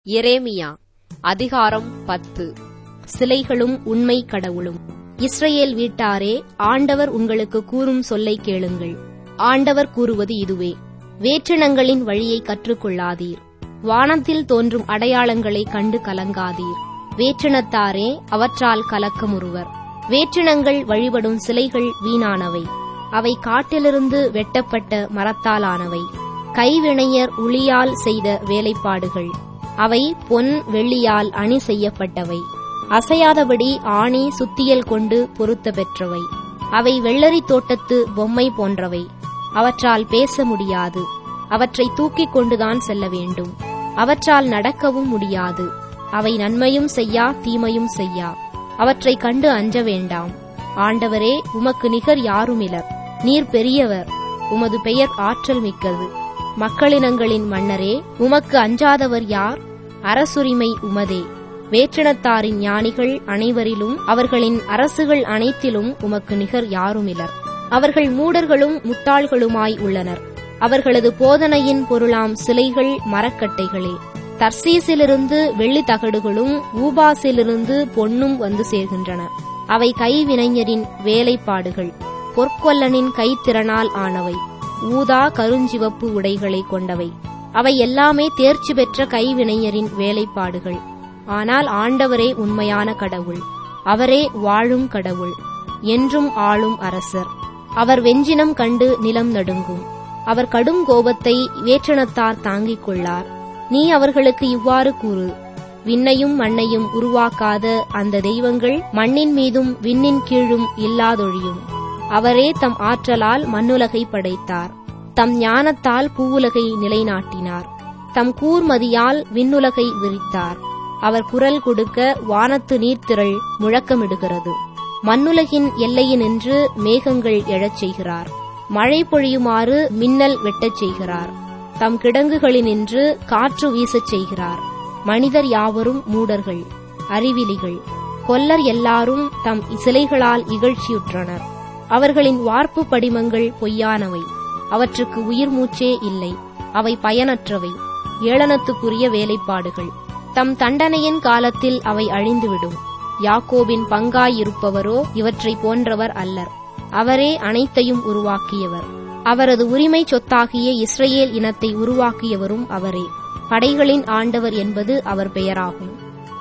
எரேமியா அதிகாரம் பத்து சிலைகளும் உண்மை கடவுளும் இஸ்ரவேல் வீட்டாரே ஆண்டவர் உங்களுக்கு கூறும் சொல்லை கேளுங்கள் ஆண்டவர் கூறுவது இதுவே வேற்றினங்களின் வழியை கற்றுக்கொள்ளாதீர் வானத்தில் தோன்றும் அடையாளங்களை கண்டு கலங்காதீர் வேற்றினத்தாரே அவற்றால் கலக்கமுறுவர் வேற்றினங்கள் வழிபடும் சிலைகள் வீணானவை அவை காட்டிலிருந்து வெட்டப்பட்ட மரத்தாலானவை கைவினைஞர் உளியால் செய்த வேலைப்பாடுகள் அவை பொன் வெள்ளியால் அணி செய்யப்பட்டவை அசையாதபடி ஆணி சுத்தியல் கொண்டு பொருத்த பெற்றவை அவை வெள்ளரி தோட்டத்து பொம்மை போன்றவை அவற்றால் பேச முடியாது அவற்றை தூக்கிக் கொண்டுதான் செல்ல வேண்டும் அவற்றால் நடக்கவும் முடியாது அவை நன்மையும் செய்யா தீமையும் செய்யா அவற்றை கண்டு அஞ்ச வேண்டாம் ஆண்டவரே உமக்கு நிகர் யாருமிலர் நீர் பெரியவர் உமது பெயர் ஆற்றல் மிக்கது மக்களினங்களின் மன்னரே உமக்கு அஞ்சாதவர் யார் அரசுரிமை உமதே வேற்றினத்தாரின் ஞானிகள் அனைவரிலும் அவர்களின் அரசுகள் அனைத்திலும் உமக்கு நிகர் யாருமிலர் அவர்கள் மூடர்களும் முட்டாள்களுமாய் உள்ளனர் அவர்களது போதனையின் பொருளாம் சிலைகள் மரக்கட்டைகளே தர்சீசிலிருந்து வெள்ளி தகடுகளும் ஊபாசிலிருந்து பொன்னும் வந்து சேர்கின்றன அவை கைவினைஞரின் வேலைப்பாடுகள் பொற்கொல்லனின் கைத்திறனால் ஆனவை ஊதா கருஞ்சிவப்பு உடைகளை கொண்டவை அவை எல்லாமே தேர்ச்சி பெற்ற கைவினைஞரின் வேலைப்பாடுகள் ஆனால் ஆண்டவரே உண்மையான கடவுள் அவரே வாழும் கடவுள் என்றும் ஆளும் அரசர் அவர் வெஞ்சினம் கண்டு நிலம் நடுங்கும் அவர் கடும் கோபத்தை வேற்றனத்தார் தாங்கிக் கொள்ளார் நீ அவர்களுக்கு இவ்வாறு கூறு விண்ணையும் மண்ணையும் உருவாக்காத அந்த தெய்வங்கள் மண்ணின் மீதும் விண்ணின் கீழும் இல்லாதொழியும் அவரே தம் ஆற்றலால் மண்ணுலகை படைத்தார் தம் ஞானத்தால் பூவுலகை நிலைநாட்டினார் தம் கூர்மதியால் விண்ணுலகை விரித்தார் அவர் குரல் கொடுக்க வானத்து நீர்த்திரள் முழக்கமிடுகிறது மண்ணுலகின் எல்லையினின்று மேகங்கள் எழச் செய்கிறார் மழை பொழியுமாறு மின்னல் வெட்டச் செய்கிறார் தம் கிடங்குகளினின்று காற்று வீசச் செய்கிறார் மனிதர் யாவரும் மூடர்கள் அறிவிலிகள் கொல்லர் எல்லாரும் தம் சிலைகளால் இகழ்ச்சியுற்றனர் அவர்களின் வார்ப்பு படிமங்கள் பொய்யானவை அவற்றுக்கு உயிர் மூச்சே இல்லை அவை பயனற்றவை ஏளனத்துக்குரிய வேலைப்பாடுகள் தம் தண்டனையின் காலத்தில் அவை அழிந்துவிடும் யாக்கோபின் பங்காயிருப்பவரோ இவற்றை போன்றவர் அல்லர் அவரே அனைத்தையும் உருவாக்கியவர் அவரது உரிமை சொத்தாகிய இஸ்ரேல் இனத்தை உருவாக்கியவரும் அவரே படைகளின் ஆண்டவர் என்பது அவர் பெயராகும்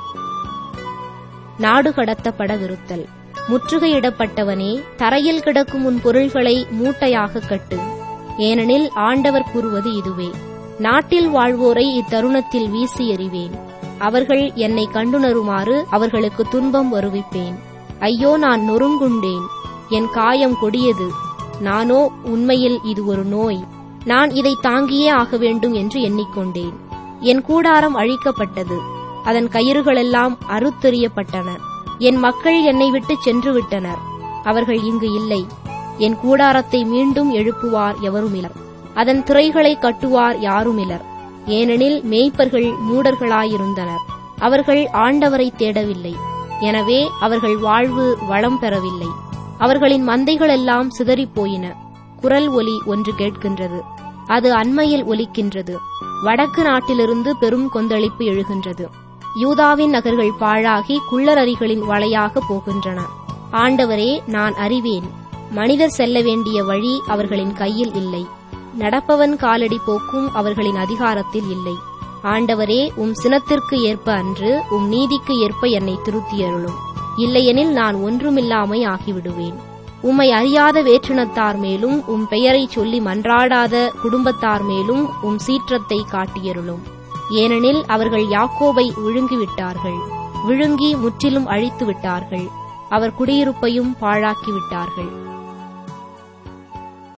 நாடு கடத்தப்படவிருத்தல் முற்றுகையிடப்பட்டவனே தரையில் கிடக்கும் உன் பொருள்களை மூட்டையாக கட்டு ஏனெனில் ஆண்டவர் கூறுவது இதுவே நாட்டில் வாழ்வோரை இத்தருணத்தில் வீசி எறிவேன் அவர்கள் என்னை கண்டுணருமாறு அவர்களுக்கு துன்பம் வருவிப்பேன் ஐயோ நான் நொறுங்குண்டேன் என் காயம் கொடியது நானோ உண்மையில் இது ஒரு நோய் நான் இதை தாங்கியே ஆக வேண்டும் என்று எண்ணிக்கொண்டேன் என் கூடாரம் அழிக்கப்பட்டது அதன் கயிறுகளெல்லாம் அறுத்தெறியப்பட்டன என் மக்கள் என்னை விட்டு சென்று விட்டனர் அவர்கள் இங்கு இல்லை என் கூடாரத்தை மீண்டும் எழுப்புவார் எவருமிலர் அதன் திரைகளை கட்டுவார் யாருமிலர் ஏனெனில் மேய்ப்பர்கள் மூடர்களாயிருந்தனர் அவர்கள் ஆண்டவரை தேடவில்லை எனவே அவர்கள் வாழ்வு வளம் பெறவில்லை அவர்களின் மந்தைகளெல்லாம் சிதறிப்போயின குரல் ஒலி ஒன்று கேட்கின்றது அது அண்மையில் ஒலிக்கின்றது வடக்கு நாட்டிலிருந்து பெரும் கொந்தளிப்பு எழுகின்றது யூதாவின் நகர்கள் பாழாகி குள்ளரரிகளின் வலையாக போகின்றன ஆண்டவரே நான் அறிவேன் மனிதர் செல்ல வேண்டிய வழி அவர்களின் கையில் இல்லை நடப்பவன் காலடி போக்கும் அவர்களின் அதிகாரத்தில் இல்லை ஆண்டவரே உம் சினத்திற்கு ஏற்ப அன்று உம் நீதிக்கு ஏற்ப என்னை திருத்தியருளும் இல்லையெனில் நான் ஒன்றுமில்லாமை ஆகிவிடுவேன் உம்மை அறியாத வேற்றினத்தார் மேலும் உம் பெயரை சொல்லி மன்றாடாத குடும்பத்தார் மேலும் உம் சீற்றத்தை காட்டியருளும் ஏனெனில் அவர்கள் யாக்கோபை விழுங்கிவிட்டார்கள் விழுங்கி முற்றிலும் அழித்து விட்டார்கள் அவர் குடியிருப்பையும் பாழாக்கி விட்டார்கள்